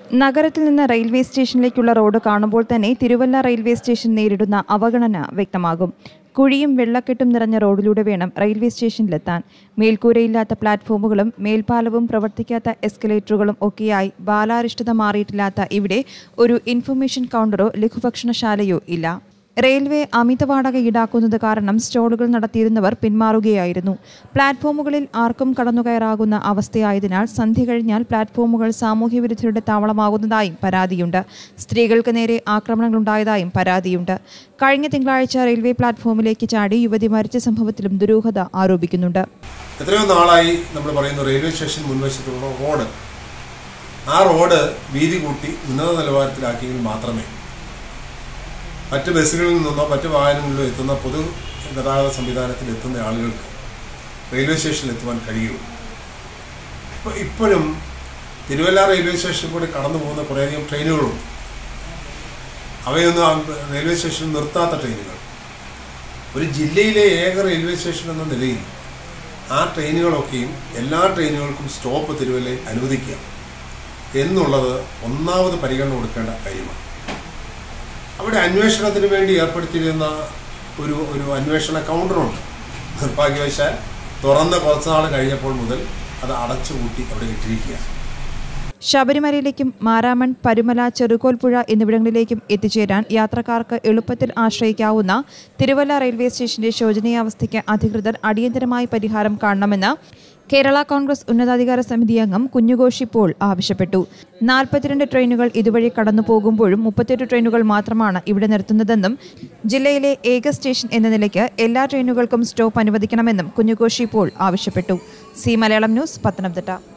നഗരത്തിൽ നിന്ന് railway സ്റ്റേഷനിലേക്കുള്ള road കാണുമ്പോൾ തന്നെ തിരുവല്ല റെയിൽവേ സ്റ്റേഷൻ നേരിടുന്ന അവഗണന വ്യക്തമാകും കുഴിയും വെള്ളക്കെട്ടും നിറഞ്ഞ റോഡിലൂടെ വേണം റെയിൽവേ സ്റ്റേഷനിലെത്താൻ മേൽക്കൂരയില്ലാത്ത പ്ലാറ്റ്ഫോമുകളും മേൽപ്പാലവും പ്രവർത്തിക്കാത്ത എസ്കലേറ്ററുകളും ഒക്കെയായി ബാലാരിഷ്ടത മാറിയിട്ടില്ലാത്ത ഇവിടെ ഒരു ഇൻഫർമേഷൻ കൗണ്ടറോ ലഘുഭക്ഷണശാലയോ ഇല്ല റെയിൽവേ അമിത വാടക ഈടാക്കുന്നത് കാരണം സ്റ്റോളുകൾ നടത്തിയിരുന്നവർ പിന്മാറുകയായിരുന്നു പ്ലാറ്റ്ഫോമുകളിൽ ആർക്കും കടന്നുകയറാകുന്ന അവസ്ഥയായതിനാൽ സന്ധ്യ കഴിഞ്ഞാൽ പ്ലാറ്റ്ഫോമുകൾ സാമൂഹ്യവിരുദ്ധരുടെ താവളമാകുന്നതായും പരാതിയുണ്ട് സ്ത്രീകൾക്ക് നേരെ ആക്രമണങ്ങളുണ്ടായതായും പരാതിയുണ്ട് കഴിഞ്ഞ തിങ്കളാഴ്ച റെയിൽവേ പ്ലാറ്റ്ഫോമിലേക്ക് ചാടി യുവതി മരിച്ച സംഭവത്തിലും ദുരൂഹത ആരോപിക്കുന്നുണ്ട് എത്രയോ നാളായി നമ്മൾ പറയുന്നു റെയിൽവേ സ്റ്റേഷൻ മുൻവശത്തുള്ള റോഡ് ആ റോഡ് വീതി കൂട്ടി ഉന്നത നിലവാരത്തിലാക്കിയെങ്കിൽ മാത്രമേ മറ്റ് ബസ്സുകളിൽ നിന്നോ മറ്റ് വാഹനങ്ങളിലോ എത്തുന്ന പൊതു ഗതാഗത സംവിധാനത്തിൽ എത്തുന്ന ആളുകൾക്ക് റെയിൽവേ സ്റ്റേഷനിൽ എത്തുവാൻ കഴിയുള്ളൂ ഇപ്പോൾ ഇപ്പോഴും തിരുവല്ല റെയിൽവേ സ്റ്റേഷനിൽ കൂടി കടന്നു പോകുന്ന കുറേയധികം ട്രെയിനുകളുണ്ട് അവയൊന്നും ആ റെയിൽവേ സ്റ്റേഷനിൽ നിർത്താത്ത ട്രെയിനുകൾ ഒരു ജില്ലയിലെ ഏക റെയിൽവേ സ്റ്റേഷൻ എന്ന നിലയിൽ ആ ട്രെയിനുകളൊക്കെയും എല്ലാ ട്രെയിനുകൾക്കും സ്റ്റോപ്പ് തിരുവല്ലയിൽ അനുവദിക്കുക എന്നുള്ളത് ഒന്നാമത് പരിഗണന കൊടുക്കേണ്ട കാര്യമാണ് അവിടെ അന്വേഷണത്തിന് വേണ്ടി ഏർപ്പെടുത്തിയിരുന്ന ഒരു ഒരു അന്വേഷണ കൗണ്ടറുണ്ട് നിർഭാഗ്യവശാൽ തുറന്ന് കുറച്ച് നാൾ കഴിഞ്ഞപ്പോൾ മുതൽ അത് അടച്ചുപൂട്ടി അവിടെ ഇട്ടിരിക്കുകയാണ് ശബരിമലയിലേക്കും മാരാമൺ പരുമല ചെറുകോൽപ്പുഴ എന്നിവിടങ്ങളിലേക്കും എത്തിച്ചേരാൻ യാത്രക്കാർക്ക് എളുപ്പത്തിൽ ആശ്രയിക്കാവുന്ന തിരുവല്ല റെയിൽവേ സ്റ്റേഷന്റെ ശോചനീയാവസ്ഥയ്ക്ക് അധികൃതർ അടിയന്തരമായി പരിഹാരം കാണണമെന്ന് കേരള കോൺഗ്രസ് ഉന്നതാധികാര സമിതി അംഗം കുഞ്ഞുകോശി പോൾ ആവശ്യപ്പെട്ടു നാൽപ്പത്തിരണ്ട് ട്രെയിനുകൾ ഇതുവഴി കടന്നു പോകുമ്പോഴും മുപ്പത്തെട്ട് ട്രെയിനുകൾ മാത്രമാണ് ഇവിടെ നിർത്തുന്നതെന്നും ജില്ലയിലെ ഏക സ്റ്റേഷൻ എന്ന നിലയ്ക്ക് എല്ലാ ട്രെയിനുകൾക്കും സ്റ്റോപ്പ് അനുവദിക്കണമെന്നും കുഞ്ഞുകോശി പോൾ ആവശ്യപ്പെട്ടു സി മലയാളം ന്യൂസ് പത്തനംതിട്ട